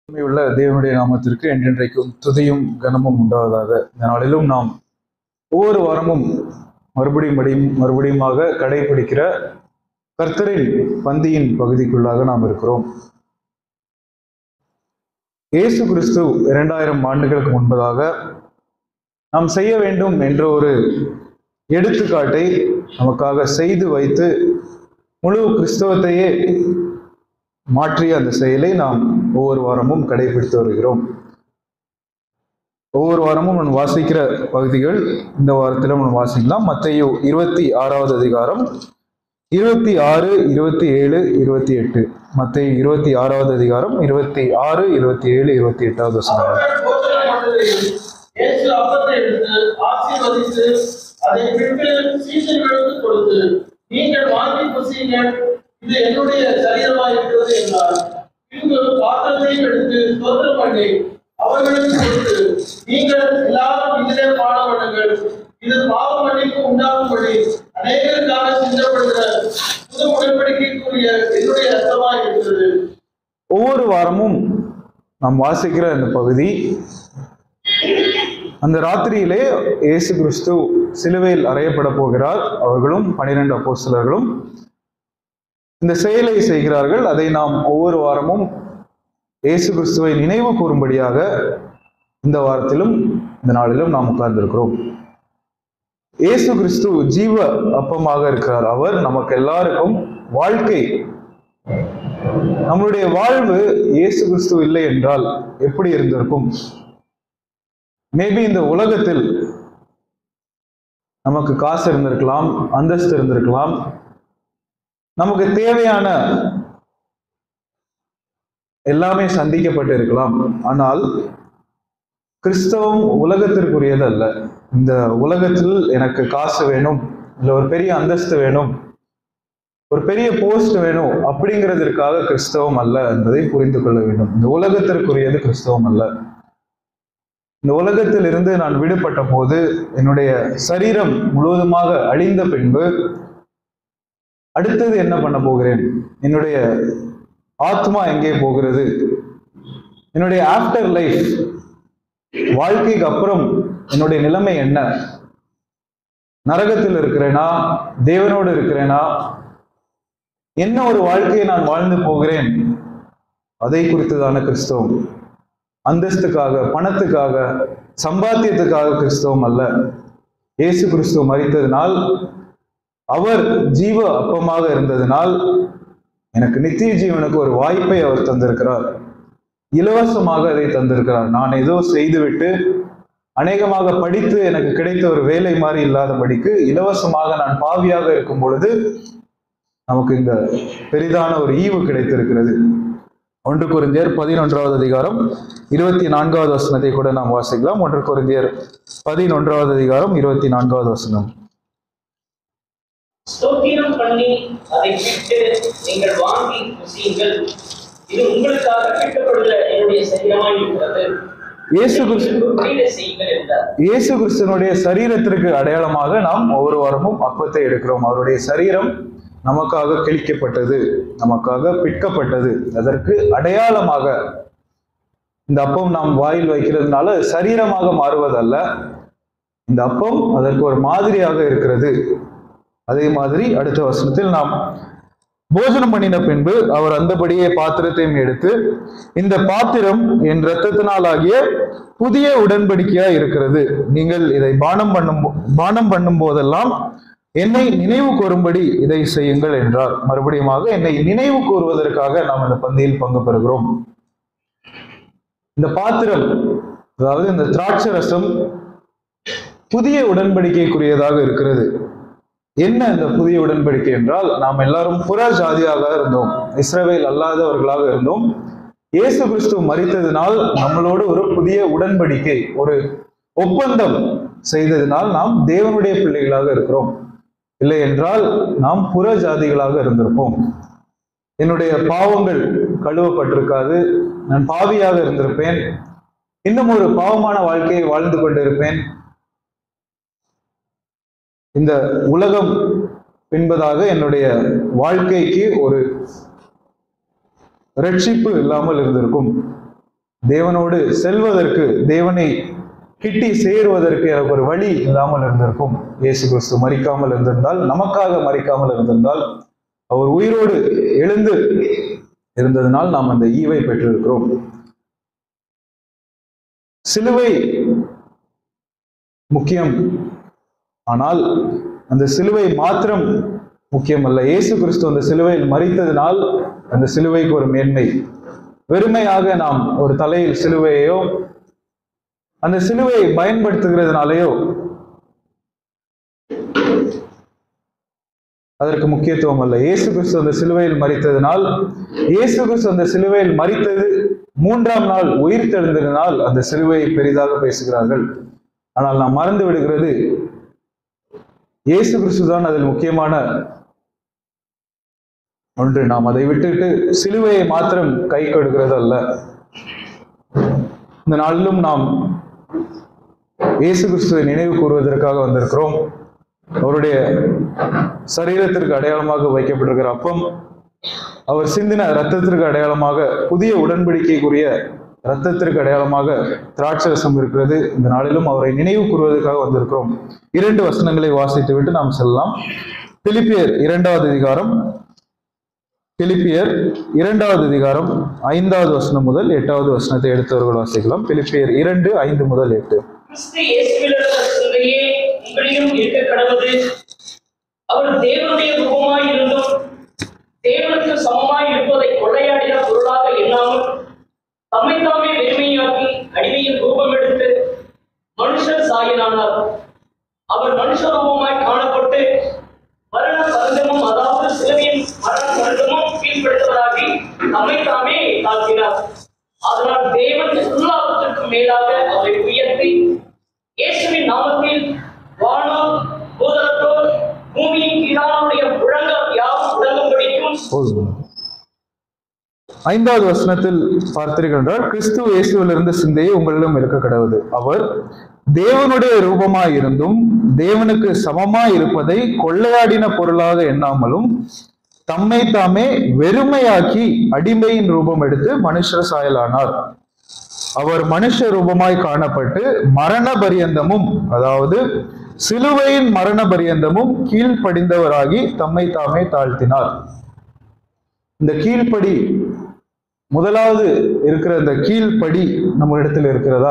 உள்ள தேவனுடைய நாமத்திற்கு என்றென்றைக்கும் துதியும் கனமும் உண்டாவதாக இந்த நாளிலும் நாம் ஒவ்வொரு வாரமும் மறுபடியும் மடியும் மறுபடியுமாக கடைபிடிக்கிற கர்த்தரின் பந்தியின் பகுதிக்குள்ளாக நாம் இருக்கிறோம் இயேசு கிறிஸ்து இரண்டாயிரம் ஆண்டுகளுக்கு முன்பதாக நாம் செய்ய வேண்டும் என்ற ஒரு எடுத்துக்காட்டை நமக்காக செய்து வைத்து முழு கிறிஸ்தவத்தையே மாற்றிய அந்த செயலை நாம் ஒவ்வொரு வாரமும் கடைபிடித்து வருகிறோம் ஒவ்வொரு வாரமும் நான் வாசிக்கிற பகுதிகள் இந்த வாரத்திலும் நான் வாசிக்கலாம் மத்தையோ இருபத்தி ஆறாவது அதிகாரம் இருபத்தி ஆறு இருபத்தி ஏழு இருபத்தி எட்டு மத்திய இருபத்தி ஆறாவது அதிகாரம் இருபத்தி ஆறு இருபத்தி ஏழு இருபத்தி எட்டாவது வசனம் அவர்கள் போஜனம் பண்ணுகையில் இயேசு அப்பத்தை எடுத்து ஆசீர்வதித்து அதை பிட்டு சீஷர்களுக்கு கொடுத்து நீங்கள் வாங்கி புசியுங்கள் இது என்னுடைய சரீரமாய் இருக்கிறது என்றார் பின்பு பாத்திரத்தையும் எடுத்து ஸ்தோத்திரம் பண்ணி அவர்களுக்கு கொடுத்து நீங்கள் எல்லாரும் இதிலே பாடம் பண்ணுங்கள் இது பாவ மன்னிப்பு உண்டாகும்படி அநேகருக்காக சிந்தப்படுகிற புது உடன்படிக்கைக்குரிய என்னுடைய ரத்தமாய் இருக்கிறது ஒவ்வொரு வாரமும் நாம் வாசிக்கிற இந்த பகுதி அந்த ராத்திரியிலே இயேசு கிறிஸ்து சிலுவையில் அறையப்பட போகிறார் அவர்களும் பனிரெண்டு அப்போஸ்தலர்களும் இந்த செயலை செய்கிறார்கள் அதை நாம் ஒவ்வொரு வாரமும் இயேசு கிறிஸ்துவை நினைவு கூறும்படியாக இந்த வாரத்திலும் இந்த நாளிலும் நாம் உட்கார்ந்திருக்கிறோம் இயேசு கிறிஸ்து ஜீவ அப்பமாக இருக்கிறார் அவர் நமக்கு எல்லாருக்கும் வாழ்க்கை நம்மளுடைய வாழ்வு இயேசு கிறிஸ்து இல்லை என்றால் எப்படி இருந்திருக்கும் மேபி இந்த உலகத்தில் நமக்கு காசு இருந்திருக்கலாம் அந்தஸ்து இருந்திருக்கலாம் நமக்கு தேவையான எல்லாமே சந்திக்கப்பட்டு இருக்கலாம் ஆனால் கிறிஸ்தவம் உலகத்திற்குரியது அல்ல இந்த உலகத்தில் எனக்கு காசு வேணும் இல்லை ஒரு பெரிய அந்தஸ்து வேணும் ஒரு பெரிய போஸ்ட் வேணும் அப்படிங்கிறதற்காக கிறிஸ்தவம் அல்ல என்பதை புரிந்து கொள்ள வேண்டும் இந்த உலகத்திற்குரியது கிறிஸ்தவம் அல்ல இந்த உலகத்தில் இருந்து நான் விடுபட்ட போது என்னுடைய சரீரம் முழுவதுமாக அழிந்த பின்பு அடுத்தது என்ன பண்ண போகிறேன் என்னுடைய ஆத்மா எங்கே போகிறது என்னுடைய ஆஃப்டர் லைஃப் வாழ்க்கைக்கு அப்புறம் என்னுடைய நிலைமை என்ன நரகத்தில் இருக்கிறேனா தேவனோடு இருக்கிறேனா என்ன ஒரு வாழ்க்கையை நான் வாழ்ந்து போகிறேன் அதை குறித்துதான கிறிஸ்தவம் அந்தஸ்துக்காக பணத்துக்காக சம்பாத்தியத்துக்காக கிறிஸ்தவம் அல்ல இயேசு கிறிஸ்துவ மறித்ததினால் அவர் ஜீவ அப்பமாக இருந்ததினால் எனக்கு நித்திய ஜீவனுக்கு ஒரு வாய்ப்பை அவர் தந்திருக்கிறார் இலவசமாக அதை தந்திருக்கிறார் நான் ஏதோ செய்துவிட்டு அநேகமாக படித்து எனக்கு கிடைத்த ஒரு வேலை மாதிரி இல்லாதபடிக்கு இலவசமாக நான் பாவியாக இருக்கும் பொழுது நமக்கு இந்த பெரிதான ஒரு ஈவு கிடைத்திருக்கிறது ஒன்று குருந்தியர் பதினொன்றாவது அதிகாரம் இருபத்தி நான்காவது வசனத்தை கூட நாம் வாசிக்கலாம் ஒன்று குருந்தியர் பதினொன்றாவது அதிகாரம் இருபத்தி நான்காவது வசனம் ஸ்தோத்திரம் பண்ணி அதை விட்டு நீங்கள் வாங்கி புசியுங்கள் இது உங்களுக்காக விட்டப்படுகிற என்னுடைய சரீரமாய் இருக்கிறது இயேசு கிறிஸ்து புரியல செய்யுங்கள் என்றார் இயேசு கிறிஸ்துவனுடைய சரீரத்திற்கு அடையாளமாக நாம் ஒவ்வொரு வாரமும் அப்பத்தை எடுக்கிறோம் அவருடைய சரீரம் நமக்காக கிழிக்கப்பட்டது நமக்காக பிற்கப்பட்டது அதற்கு அடையாளமாக இந்த அப்பம் நாம் வாயில் வைக்கிறதுனால சரீரமாக மாறுவதல்ல இந்த அப்பம் அதற்கு ஒரு மாதிரியாக இருக்கிறது அதே மாதிரி அடுத்த வசனத்தில் நாம் போஜனம் பண்ணின பின்பு அவர் அந்தபடியே பாத்திரத்தையும் எடுத்து இந்த பாத்திரம் என் இரத்தத்தினால் ஆகிய புதிய உடன்படிக்கையா இருக்கிறது நீங்கள் இதை பானம் பண்ணும் பானம் பண்ணும் போதெல்லாம் என்னை நினைவு கூறும்படி இதை செய்யுங்கள் என்றார் மறுபடியுமாக என்னை நினைவு கூறுவதற்காக நாம் இந்த பந்தியில் பங்கு பெறுகிறோம் இந்த பாத்திரம் அதாவது இந்த திராட்சை ரசம் புதிய உடன்படிக்கைக்குரியதாக இருக்கிறது என்ன இந்த புதிய உடன்படிக்கை என்றால் நாம் எல்லாரும் புற ஜாதியாக இருந்தோம் இஸ்ரவேல் அல்லாதவர்களாக இருந்தோம் இயேசு கிறிஸ்து மறித்ததினால் நம்மளோடு ஒரு புதிய உடன்படிக்கை ஒரு ஒப்பந்தம் செய்ததினால் நாம் தேவனுடைய பிள்ளைகளாக இருக்கிறோம் இல்லை என்றால் நாம் புற ஜாதிகளாக இருந்திருப்போம் என்னுடைய பாவங்கள் கழுவப்பட்டிருக்காது நான் பாவியாக இருந்திருப்பேன் இன்னும் ஒரு பாவமான வாழ்க்கையை வாழ்ந்து கொண்டிருப்பேன் இந்த உலகம் என்பதாக என்னுடைய வாழ்க்கைக்கு ஒரு ரட்சிப்பு இல்லாமல் இருந்திருக்கும் தேவனோடு செல்வதற்கு தேவனை கிட்டி சேருவதற்கு எனக்கு ஒரு வழி இல்லாமல் இருந்திருக்கும் இயேசு கிறிஸ்து மறிக்காமல் இருந்திருந்தால் நமக்காக மறிக்காமல் இருந்திருந்தால் அவர் உயிரோடு எழுந்து இருந்ததனால் நாம் அந்த ஈவை பெற்றிருக்கிறோம் சிலுவை முக்கியம் ஆனால் அந்த சிலுவை மாத்திரம் முக்கியமல்ல இயேசு கிறிஸ்து அந்த சிலுவையில் மறித்ததினால் அந்த சிலுவைக்கு ஒரு மேன்மை வெறுமையாக நாம் ஒரு தலையில் சிலுவையோ அந்த சிலுவையை பயன்படுத்துகிறதுனாலேயோ அதற்கு முக்கியத்துவம் அல்ல இயேசு கிறிஸ்து அந்த சிலுவையில் மறித்ததினால் இயேசு கிறிஸ்து அந்த சிலுவையில் மறித்தது மூன்றாம் நாள் உயிர் தெழுந்ததினால் அந்த சிலுவையை பெரிதாக பேசுகிறார்கள் ஆனால் நாம் மறந்து விடுகிறது இயேசு கிறிஸ்து தான் அதில் முக்கியமான ஒன்று நாம் அதை விட்டுட்டு சிலுவையை மாத்திரம் கை கொடுக்கிறது அல்ல இந்த நாளிலும் நாம் இயேசு கிறிஸ்துவை நினைவு கூறுவதற்காக வந்திருக்கிறோம் அவருடைய சரீரத்திற்கு அடையாளமாக வைக்கப்பட்டிருக்கிற அப்பம் அவர் சிந்தின ரத்தத்திற்கு அடையாளமாக புதிய உடன்படிக்கைக்குரிய ரத்தத்திற்கு அடையாளமாக திராட்சரசம் இருக்கிறது இந்த நாளிலும் அவரை நினைவு கூறுவதற்காக வந்திருக்கிறோம் இரண்டு வசனங்களை வாசித்து விட்டு நாம் செல்லலாம் பிலிப்பியர் இரண்டாவது அதிகாரம் பிலிப்பியர் இரண்டாவது அதிகாரம் ஐந்தாவது வசனம் முதல் எட்டாவது வசனத்தை எடுத்தவர்கள் வாசிக்கலாம் பிலிப்பியர் இரண்டு ஐந்து முதல் எட்டு கிறிஸ்து இயேசுவிலுள்ள சிந்தையே உங்களிலும் இருக்க கடவுது அவர் தேவனுடைய ரூபமாய் இருந்தும் தேவனுக்கு சமமாய் இருப்பதை கொள்ளையாடின பொருளாக எண்ணாமல் தம்மை தாமே வெறுமையாக்கி அடிமையின் ரூபம் எடுத்து மனுஷர் சாயலானார் அவர் மனுஷ ரூபமாய் காணப்பட்டு மரண பருந்தமும் அதாவது சிலுவையின் மரண பருந்தமும் கீழ்ப்படுத்தவராகி தம்மை தாமே தாக்கினார் அதனால் தேவன் எல்லாவற்றிற்கும் மேலாக அவரை உயர்த்தி இயேசுவின் நாமத்தில் வானம் பூதலத்தோர் பூமியின் கீழானுடைய முழங்கம் யாவும் முழங்கும்படிக்கும் போதும் ஐந்தாவது வசனத்தில் பார்த்தீர்கள் என்றால் கிறிஸ்து இயேசுவிலிருந்து சிந்தையை உங்களிடம் இருக்க கடவுது அவர் தேவனுடைய ரூபமாய் இருந்தும் தேவனுக்கு சமமாய் இருப்பதை கொள்ளையாடின பொருளாக எண்ணாமலும் தம்மை தாமே வெறுமையாக்கி அடிமையின் ரூபம் எடுத்து மனுஷர் சாயலானார் அவர் மனுஷ ரூபமாய் காணப்பட்டு மரண பரியந்தமும் அதாவது சிலுவையின் மரண பரியந்தமும் கீழ்ப்படிந்தவராகி தம்மை தாமே தாழ்த்தினார் இந்த கீழ்ப்படி முதலாவது இருக்கிற இந்த கீழ்ப்படி நம்ம இடத்துல இருக்கிறதா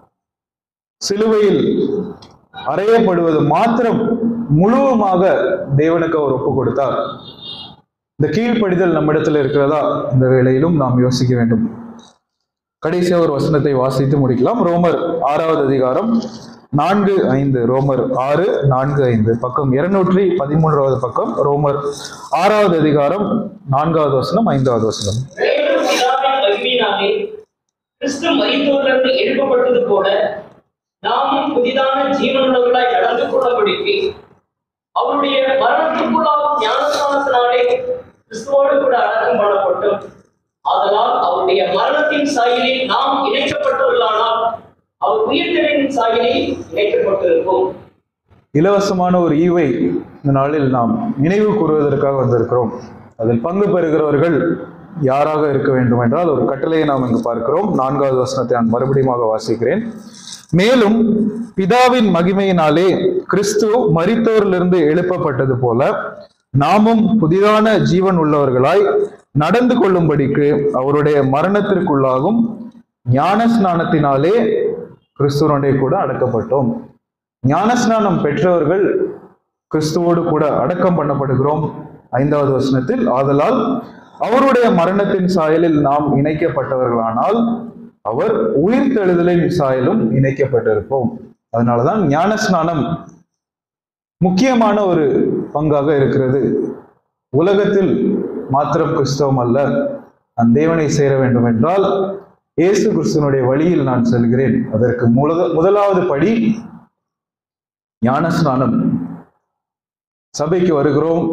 சிலுவையில் அறையப்படுவது மாத்திரம் முழுவதுமாக தேவனுக்கு அவர் ஒப்பு கொடுத்தார் இந்த கீழ்ப்படிதல் நம்மிடத்தில் இருக்கிறதா இந்த வேளையிலும் நாம் யோசிக்க வேண்டும் கடைசியா ஒரு வசனத்தை வாசித்து முடிக்கலாம் ரோமர் ஆறாவது அதிகாரம் நான்கு ஐந்து ரோமர் ஆறு நான்கு ஐந்து பக்கம் இருநூற்றி பதிமூன்றாவது பக்கம் ரோமர் ஆறாவது அதிகாரம் நான்காவது வசனம் ஐந்தாவது வசனம் தேவன் பிதாவின் மகிமையினாலே கிறிஸ்து மரித்தோரிலிருந்து எழுப்பப்பட்டது போல நாமும் புதிதான ஜீவனுள்ளவர்களாய் நடந்து கொள்ளபடிக்கு அவருடைய மரணத்துக்குள்ளாகும் ஞானஸ்தானத்தினாலே கிறிஸ்துவோடு கூட அடக்கம் பண்ணப்பட்டோம் ஆதலால் அவருடைய மரணத்தின் சாயலில் நாம் இணைக்கப்பட்டவர்களானால் அவர் உயிர்த்தலின் சாயலில் இணைக்கப்பட்டிருப்போம் இலவசமான ஒரு ஈவை இந்த நாளில் நாம் நினைவு கூறுவதற்காக வந்திருக்கிறோம் அதில் பங்கு பெறுகிறவர்கள் யாராக இருக்க வேண்டும் என்றால் ஒரு கட்டளையை நாம் இங்கு பார்க்கிறோம் நான்காவது வசனத்தை நான் மறுபடியும் வாசிக்கிறேன் மேலும் பிதாவின் மகிமையினாலே கிறிஸ்து மரித்தோரிலிருந்து எழுப்பப்பட்டது போல நாமும் புதிதான ஜீவன் உள்ளவர்களாய் நடந்து கொள்ளும்படிக்கு அவருடைய மரணத்திற்குள்ளாகும் ஞான ஸ்நானத்தினாலே கிறிஸ்துவனுடைய கூட அடக்கப்பட்டோம் ஞானஸ்நானம் பெற்றவர்கள் கிறிஸ்துவோடு கூட அடக்கம் பண்ணப்படுகிறோம் ஐந்தாவது வசனத்தில் ஆதலால் அவருடைய மரணத்தின் சாயலில் நாம் இணைக்கப்பட்டவர்களானால் அவர் உயிர்த்தெழுதலின் சாயலும் இணைக்கப்பட்டிருப்போம் அதனாலதான் ஞானஸ்நானம் முக்கியமான ஒரு பங்காக இருக்கிறது உலகத்தில் மாத்திரம் கிறிஸ்தவம் அல்ல நான் தேவனை சேர வேண்டும் என்றால் இயேசு கிறிஸ்துவனுடைய வழியில் நான் செல்கிறேன் அதற்கு முத முதலாவது படி ஞானஸ்நானம் சபைக்கு வருகிறோம்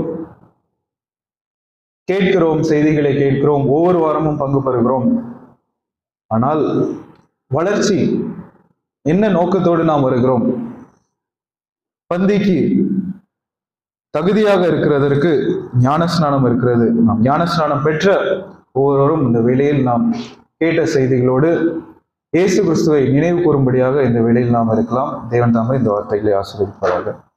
கேட்கிறோம் செய்திகளை கேட்கிறோம் ஒவ்வொரு வாரமும் பங்கு பெறுகிறோம் ஆனால் வளர்ச்சி என்ன நோக்கத்தோடு நாம் வருகிறோம் பந்திக்கு தகுதியாக இருக்கிறதற்கு ஞானஸ்நானம் இருக்கிறது நாம் ஞானஸ்நானம் பெற்ற ஒவ்வொருவரும் இந்த வேளையில் நாம் கேட்ட செய்திகளோடு இயேசு கிறிஸ்துவை நினைவு கூறும்படியாக இந்த வேளையில் நாம் இருக்கலாம் தேவன் தாமே இந்த வார்த்தைகளை ஆசீர்வதிப்பார்கள்